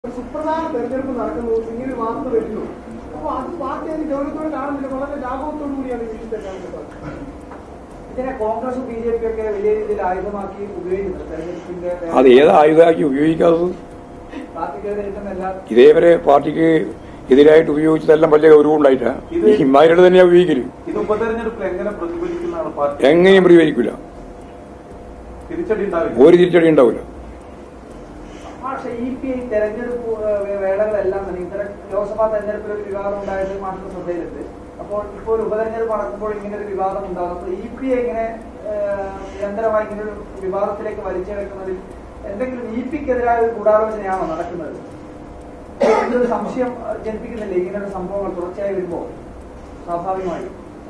ഒരു സുപ്രധാന തെരഞ്ഞെടുപ്പ് നടക്കുന്നു ഇങ്ങനെ ഒരു വാർത്ത വരുന്നു അപ്പൊ അത് പാർട്ടി അതിന് ഗൗരവത്തോടെ കാണുന്നില്ല വളരെ ലാഘവത്തോടു കൂടിയാണ് ഈ വിഷയത്തെ കാണുന്നത് ഇതിനെ കോൺഗ്രസും ബി ജെ പി ഒക്കെ വലിയ രീതിയിൽ ആയുധമാക്കി ഉപയോഗിക്കുന്നത് തെരഞ്ഞെടുപ്പിന്റെ അത് ഏത് ആയുധമാക്കി ഉപയോഗിക്കാത്തത് പാർട്ടിക്കെതിരെ കിട്ടുന്ന എല്ലാ ഇതേവരെ പാർട്ടിക്ക് എതിരായിട്ട് ഉപയോഗിച്ചതെല്ലാം വലിയ ഗൗരവം ഉണ്ടായിട്ടാ ഇമാരുടെ തന്നെയാ ഉപയോഗിക്കല് ഇത് ഉപതെരഞ്ഞെടുപ്പിൽ എങ്ങനെ പ്രതിഫലിക്കുന്നതാണ് പാർട്ടി എങ്ങനെയും പ്രതികരിക്കില്ല തിരിച്ചടി ഉണ്ടാവില്ല ഒരു തിരിച്ചടി ഉണ്ടാവില്ല പക്ഷേ ഇ പി ഐ തെരഞ്ഞെടുപ്പ് ഏഹ്, വേളകളെല്ലാം തന്നെ ഇത്തരം ലോക്സഭാ തെരഞ്ഞെടുപ്പിൽ ഒരു വിവാദം ഉണ്ടായത് മാസ്റ്റർ ശ്രദ്ധയിലുണ്ട് അപ്പോൾ ഇപ്പോൾ ഒരു ഉപതെരഞ്ഞെടുപ്പ് നടക്കുമ്പോൾ ഇങ്ങനെ ഒരു വിവാദം ഉണ്ടാകും അപ്പോൾ ഇ പി ഐ ഇങ്ങനെ ഏഹ്, നിരന്തരമായി ഇങ്ങനെ ഒരു വിവാദത്തിലേക്ക് വലിച്ചെടുക്കുന്നതിൽ എന്തെങ്കിലും ഇ പിക്കെതിരായ ഒരു ഗൂഢാലോചനയാണോ നടക്കുന്നത് എന്തൊരു സംശയം അഹ്, ജനിപ്പിക്കുന്നില്ലേ ഇങ്ങനെയുള്ള സംഭവങ്ങൾ തുടർച്ചയായി വരുമ്പോൾ സ്വാഭാവികമായി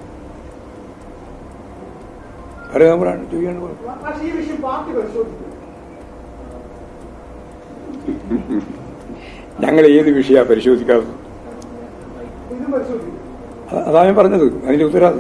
അറിയാൻ ചോദിക്കാൻ കുഴപ്പം. പക്ഷേ ഈ വിഷയം പാർട്ടി പരിശോധിക്കും ഞങ്ങൾ ഏത് വിഷയമാണ് പരിശോധിക്കാത്തത് ഇതും പരിശോധിക്കും അ- അതാ ഞാൻ പറഞ്ഞത് അതിന്റെ ഉത്തരവാദം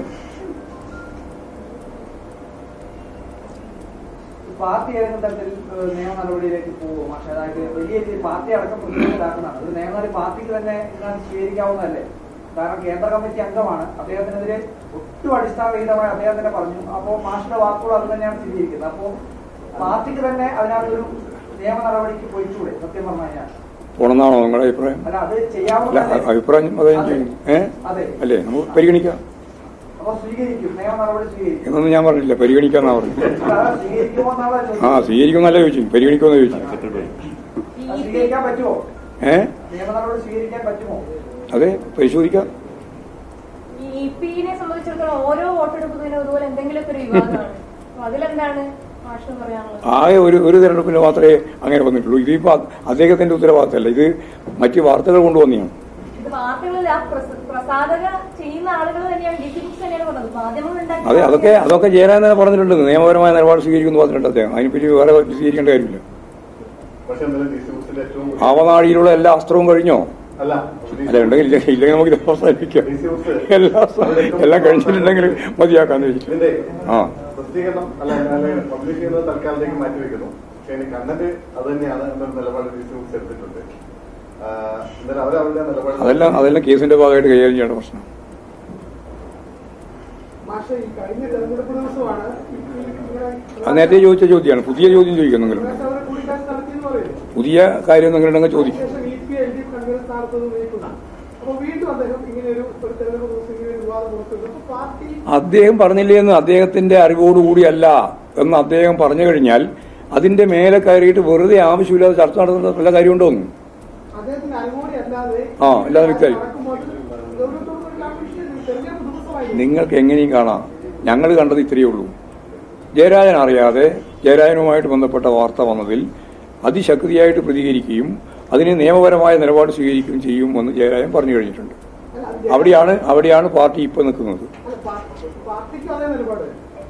പാർട്ടി ഏതെങ്കിലും തരത്തിൽ ഏഹ്, നിയമ നടപടിയിലേക്ക് പോകുമോ പക്ഷേ അതായത് വലിയ രീതിയിൽ പാർട്ടി അടക്കം പ്രതിരോധത്തിലാക്കുന്നതാണ് ഒരു നിയമ നടപടി പാർട്ടിക്ക് തന്നെ ഇതിനകത്ത് സ്വീകരിക്കാവുന്നതല്ലേ കാരണം കേന്ദ്ര കമ്മിറ്റി അംഗമാണ് അദ്ദേഹത്തിനെതിരെ ഒട്ടും അടിസ്ഥാനരഹിതമായി അദ്ദേഹം തന്നെ പറഞ്ഞു അപ്പോൾ മാഷിന്റെ വാക്കുകൾ അത് തന്നെയാണ് സ്ഥിരീകരിക്കുന്നത് അപ്പോൾ പാർട്ടിക്ക് തന്നെ അതിനകത്തൊരു നിയമ നടപടിക്ക് പോയിച്ചൂടെ സത്യം പറഞ്ഞു കഴിഞ്ഞാൽ പോണെന്നാണോ നിങ്ങളുടെ അഭിപ്രായം അല്ല അത് അല്ല ചെയ്യാവുന്ന അ- അഭിപ്രായം അതേ ചെയ്യും ഏ അതെ അല്ലേ നമുക്ക് പരിഗണിക്കാം അപ്പൊ സ്വീകരിക്കും നിയമ നടപടി സ്വീകരിക്കും എന്നൊന്നും ഞാൻ പറഞ്ഞില്ല പരിഗണിക്കാന്നാ പറഞ്ഞു അതാണ് സ്വീകരിക്കുമോ എന്നുള്ള ആ ചോദ്യം സ്വീകരിക്കുമെന്നല്ല ചോദിച്ചു പരിഗണിക്കുമെന്ന് ചോദിച്ചു അത് സ്വീകരിക്കാൻ പറ്റുമോ ഏ നിയമ നടപടി സ്വീകരിക്കാൻ പറ്റുമോ അതെ പരിശോധിക്കാം ഈ പിനെ സംബന്ധിച്ചിടത്തോളം ഓരോ വോട്ടെടുക്കുന്നതിനും അതുപോലെ എന്തെങ്കിലുമൊക്കെ ഒരു വിവാദമാണ് അപ്പൊ അതിലെന്താണ് മാഷ് പറയാനുള്ളത് ആകെ ഒരു ഒരു തെരഞ്ഞെടുപ്പിൽ മാത്രമേ അങ്ങനെ വന്നിട്ടുള്ളൂ ഇതിപ്പോ അ- അദ്ദേഹത്തിന്റെ ഉത്തരവാദിത്തമല്ല ഇത് മറ്റ് വാർത്തകൾ കൊണ്ടുവന്നെയാണ് ഇത് വാർത്തകളിൽ ആ പ്രസ- പ്രസാധക ചെയ്യുന്ന ആളുകൾ തന്നെയാണ് ഡി സി ബുക്സ് തന്നെയാണ് പറഞ്ഞത് മാധ്യമങ്ങൾ ഉണ്ടാക്കിയ അതെ അതൊക്കെ അതൊക്കെ ചേരാൻ തന്നെ പറഞ്ഞിട്ടുണ്ട് നിയമപരമായ നിലപാട് സ്വീകരിക്കുന്നു പറഞ്ഞിട്ടുണ്ട് അദ്ദേഹം അതിനെപ്പറ്റി വേറെ സ്വീകരിക്കേണ്ട കാര്യമില്ല പക്ഷെ എന്നാലും ഡി സി ബുക്സിന്റെ ഏറ്റവും ആവനാഴിയിലുള്ള എല്ലാ അസ്ത്രവും കഴിഞ്ഞോ അല്ല അല്ല ഉണ്ടെങ്കിൽ ഇല്ല- ഇല്ലെങ്കിൽ നമുക്ക് ഇത് അവസാനിപ്പിക്കാം എല്ലാ അസ്ത്രവും എല്ലാം കഴിഞ്ഞിട്ടുണ്ടെങ്കിൽ മതിയാക്കാന്ന് വെച്ചിട്ട് ഇതിന്റെ ആ പ്രസിദ്ധീകരണം അല്ല അല്ലെങ്കിൽ പബ്ലിഷ് ചെയ്യുന്നത് തൽക്കാലത്തേക്ക് മാറ്റിവെക്കുന്നു പക്ഷെ അതിന് കണ്ടന്റ് അത് തന്നെയാണ് എന്നൊരു നിലപാട് ഡി സി ബുക്സ് എടുത്തിട്ടുണ്ട് ആ, എന്നാലും അവരവരുടെ നിലപാട് അതെല്ലാം അതെല്ലാം കേസിന്റെ ഭാഗമായിട്ട് കൈകാര്യം ചെയ്യേണ്ട പ്രശ്നം പക്ഷേ ഈ കഴിഞ്ഞ തെരഞ്ഞെടുപ്പ് ദിവസമാണ് ഇങ്ങനെ അത് നേരത്തെ ചോദിച്ച ചോദ്യമാണ് പുതിയ ചോദ്യം ചോദിക്കും നിങ്ങൾ കോൺഗ്രസ് അവരെ കൂടിക്കാഴ്ച നടത്തിയെന്ന് പറയുന്നു പുതിയ കാര്യം നിങ്ങളുണ്ടെങ്കിൽ ചോദിക്കും ശേഷം E P L D F convenor സ്ഥാനത്ത് നിന്ന് നീക്കുന്നു അപ്പൊ വീണ്ടും അദ്ദേഹം ഇങ്ങനെ ഒരു ഒരു തെരഞ്ഞെടുപ്പ് ദിവസം ഇങ്ങനെ ഒരു വിവാദം പുറത്തുവിടുന്നു അപ്പൊ പാർട്ടി അദ്ദേഹം പറഞ്ഞില്ലേ എന്ന് അദ്ദേഹത്തിന്റെ അറിവോടുകൂടിയല്ല എന്ന് അദ്ദേഹം പറഞ്ഞു കഴിഞ്ഞാൽ അതിന്റെ മേലെ കയറിയിട്ട് വെറുതെ ആവശ്യമില്ലാതെ ചർച്ച നടത്തുന്ന വല്ല കാര്യമുണ്ടോ എന്ന് അദ്ദേഹത്തിന് അനുമതി അല്ലാതെ ആ, അല്ലാതെ വ്യക്തമായി. നടക്കുമ്പോൾ ഗൗരവത്തോടുകൂടി കാണുന്ന വിഷയം തെരഞ്ഞെടുപ്പ് ദിവസമായിരുന്നു നിങ്ങൾക്ക് എങ്ങനെയും കാണാം ഞങ്ങൾ കണ്ടത് ഇത്രയേ ഉള്ളൂ ജയരാജൻ അറിയാതെ ജയരാജനുമായിട്ട് ബന്ധപ്പെട്ട വാർത്ത വന്നതിൽ അതിശക്തിയായിട്ട് പ്രതികരിക്കുകയും അതിന് നിയമപരമായ നിലപാട് സ്വീകരിക്കുകയും ചെയ്യുമെന്ന് ജയരാജൻ പറഞ്ഞു കഴിഞ്ഞിട്ടുണ്ട് അല്ല, അത് അവിടെയാണ് അവിടെയാണ് പാർട്ടി ഇപ്പൊ നിൽക്കുന്നത് അല്ല, പാ- പാർട്ടിക്കും അതേ നിലപാട്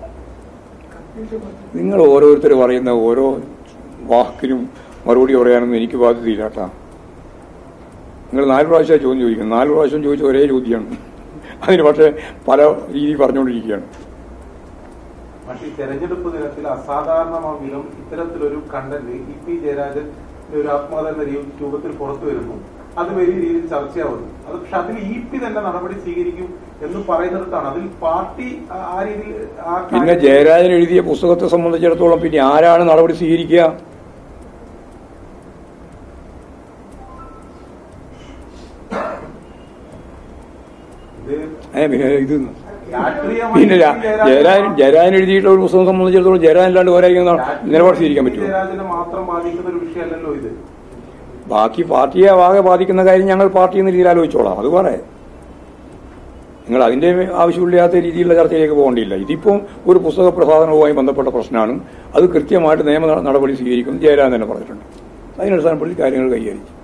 നിങ്ങൾ ഓരോരുത്തർ പറയുന്ന ഓരോ വാക്കിനും മറുപടി പറയാനൊന്നും എനിക്ക് ബാധ്യതയില്ല കേട്ടാ നിങ്ങൾ നാല് പ്രാവശ്യം ചോദ്യം ചോദിക്കുന്നത് നാല് പ്രാവശ്യം ചോദിച്ച ഒരേ ചോദ്യമാണ് അതിന് പക്ഷേ പല രീതി പറഞ്ഞുകൊണ്ടിരിക്കുകയാണ് പക്ഷേ ഈ തെരഞ്ഞെടുപ്പ് ദിനത്തിൽ അസാധാരണമായ വിധം ഇത്തരത്തിലൊരു കണ്ടന്റ് ഇ പി ജയരാജൻ ഒരു ആത്മകഥ എന്ന രീ- രൂപത്തിൽ പുറത്തു വരുന്നു അത് വലിയ രീതിയിൽ ചർച്ചയാവുന്നു അത് പക്ഷെ അതിൽ ഇ പി തന്നെ നടപടി സ്വീകരിക്കും എന്ന് പറയുന്നിടത്താണ് അതിൽ പാർട്ടി ആ- ആ രീതിയിൽ ആ പിന്നെ കാര്യം- ജയരാജൻ എഴുതിയ പുസ്തകത്തെ സംബന്ധിച്ചിടത്തോളം പിന്നെ ആരാണ് നടപടി സ്വീകരിക്കുക ഇത് ഏ, പിന്നെ ഇത് രാഷ്ട്രീയമായി പിന്നെ ഇ രാ- പി ജയരാജൻ ജയരാജൻ ജയരാജൻ എഴുതിയിട്ടുള്ള ഒരു പുസ്തകം സംബന്ധിച്ചിടത്തോളം ജയരാജൻ അല്ലാണ്ട് വേറെ ആരെങ്കിലും നിലപാട് സ്വീകരിക്കാൻ ഇ പി പറ്റുമോ ജയരാജനെ മാത്രം ബാധിക്കുന്ന ഒരു വിഷയമല്ലല്ലോ ഇത് ബാക്കി പാർട്ടിയെ ആകെ ബാധിക്കുന്ന കാര്യം ഞങ്ങൾ പാർട്ടി എന്ന രീതിയിൽ ആലോചിച്ചോളാം അത് പറയാം നിങ്ങൾ അതിന്റെ ആവശ്യമില്ലാത്ത രീതിയിലുള്ള ചർച്ചയിലേക്ക് പോകേണ്ടിയില്ല ഇതിപ്പം ഒരു പുസ്തക പ്രസാധനവുമായി ബന്ധപ്പെട്ട പ്രശ്നമാണ് അത് കൃത്യമായിട്ട് നിയമ നടപടി സ്വീകരിക്കും ജയരാജൻ തന്നെ പറഞ്ഞിട്ടുണ്ട് അതിനടിസ്ഥാനപ്പെടുത്തി കാര്യങ്ങൾ കൈകാര്യം ചെയ്യും